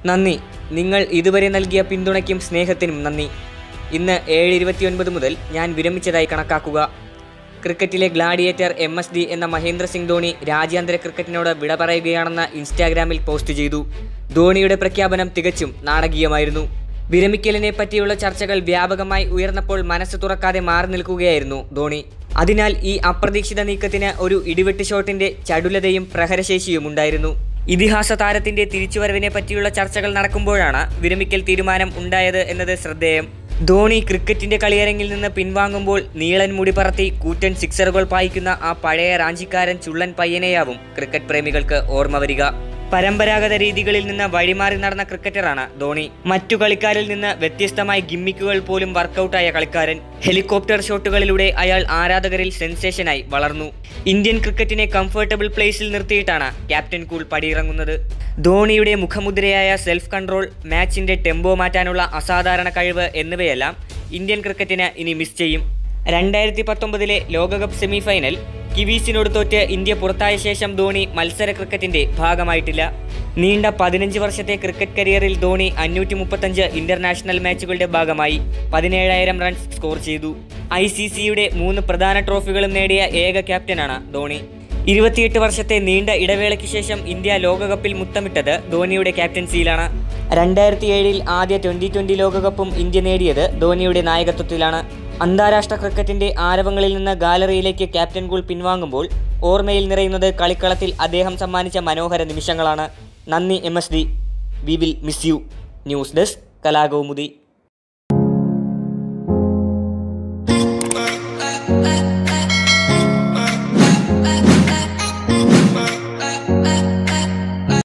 നന്ദി നിങ്ങൾ ഇതുവരെ നൽകിയ പിന്തുണയ്ക്കും സ്നേഹത്തിനും നന്ദി ഇന്ന് ഏഴ് ഇരുപത്തിയൊൻപത് മുതൽ ഞാൻ വിരമിച്ചതായി കണക്കാക്കുക ക്രിക്കറ്റിലെ ഗ്ലാഡിയേറ്റർ എം എസ് ഡി എന്ന മഹേന്ദ്ര സിംഗ് ധോണി രാജ്യാന്തര ക്രിക്കറ്റിനോട് വിട പറയുകയാണെന്ന് ഇൻസ്റ്റാഗ്രാമിൽ പോസ്റ്റ് ചെയ്തു ധോണിയുടെ പ്രഖ്യാപനം തികച്ചും നാടകീയമായിരുന്നു വിരമിക്കലിനെ പറ്റിയുള്ള ചർച്ചകൾ വ്യാപകമായി ഉയർന്നപ്പോൾ മനസ്സ് തുറക്കാതെ മാറി നിൽക്കുകയായിരുന്നു ധോണി അതിനാൽ ഈ അപ്രതീക്ഷിത നീക്കത്തിന് ഒരു ഇടിവെട്ട് ഷോട്ടിന്റെ ചടുലതയും പ്രഹരശേഷിയും ഉണ്ടായിരുന്നു ഇതിഹാസ താരത്തിന്റെ തിരിച്ചുവരവിനെ പറ്റിയുള്ള ചർച്ചകൾ നടക്കുമ്പോഴാണ് വിരമിക്കൽ തീരുമാനം ഉണ്ടായത് എന്നത് ശ്രദ്ധേയം ധോണി ക്രിക്കറ്റിന്റെ കളിയരങ്ങിൽ നിന്ന് പിൻവാങ്ങുമ്പോൾ നീളൻ മുടി പറത്തി കൂറ്റൻ സിക്സറുകൾ പായിക്കുന്ന ആ പഴയ റാഞ്ചിക്കാരൻ ചുള്ളൻ പയ്യനെയാവും ക്രിക്കറ്റ് പ്രേമികൾക്ക് ഓർമ്മ വരിക പരമ്പരാഗത രീതികളിൽ നിന്ന് വഴിമാറി നടന്ന ക്രിക്കറ്ററാണ് ധോണി മറ്റു കളിക്കാരിൽ നിന്ന് വ്യത്യസ്തമായി ഗിമ്മിക്കുകൾ പോലും വർക്കൗട്ടായ കളിക്കാരൻ ഹെലികോപ്റ്റർ ഷോട്ടുകളിലൂടെ അയാൾ ആരാധകരിൽ സെൻസേഷനായി വളർന്നു ഇന്ത്യൻ ക്രിക്കറ്റിനെ കംഫർട്ടബിൾ പ്ലേസിൽ നിർത്തിയിട്ടാണ് ക്യാപ്റ്റൻ കൂൾ പടിയിറങ്ങുന്നത് ധോണിയുടെ മുഖമുദ്രയായ സെൽഫ് കൺട്രോൾ മാച്ചിന്റെ ടെമ്പോ മാറ്റാനുള്ള അസാധാരണ കഴിവ് എന്നിവയെല്ലാം ഇന്ത്യൻ ക്രിക്കറ്റിന് ഇനി മിസ് ചെയ്യും രണ്ടായിരത്തി പത്തൊമ്പതിലെ ലോകകപ്പ് സെമിഫൈനൽ കിവീസിനോട് തോറ്റ് ഇന്ത്യ പുറത്തായ ശേഷം ധോണി മത്സര ക്രിക്കറ്റിന്റെ ഭാഗമായിട്ടില്ല നീണ്ട പതിനഞ്ച് വർഷത്തെ ക്രിക്കറ്റ് കരിയറിൽ ധോണി അഞ്ഞൂറ്റി മുപ്പത്തഞ്ച് ഇന്റർനാഷണൽ മാച്ചുകളുടെ ഭാഗമായി പതിനേഴായിരം റൺസ് സ്കോർ ചെയ്തു ഐ സി സിയുടെ മൂന്ന് പ്രധാന ട്രോഫികളും നേടിയ ഏക ക്യാപ്റ്റനാണ് ധോണി ഇരുപത്തിയെട്ട് വർഷത്തെ നീണ്ട ഇടവേളയ്ക്ക് ശേഷം ഇന്ത്യ ലോകകപ്പിൽ മുത്തമിട്ടത് ധോണിയുടെ ക്യാപ്റ്റൻസിയിലാണ് രണ്ടായിരത്തി ഏഴിൽ ആദ്യ ട്വന്റി ട്വന്റി ലോകകപ്പും ഇന്ത്യ നേടിയത് ധോണിയുടെ നായകത്വത്തിലാണ് അന്താരാഷ്ട്ര ക്രിക്കറ്റിന്റെ ആരവങ്ങളിൽ നിന്ന് ഗാലറിയിലേക്ക് ക്യാപ്റ്റൻ കൂൾ പിൻവാങ്ങുമ്പോൾ ഓർമ്മയിൽ നിറയുന്നത് കളിക്കളത്തിൽ അദ്ദേഹം സമ്മാനിച്ച മനോഹര നിമിഷങ്ങളാണ് നന്ദി M S D we will miss you news desk Kalakaumudi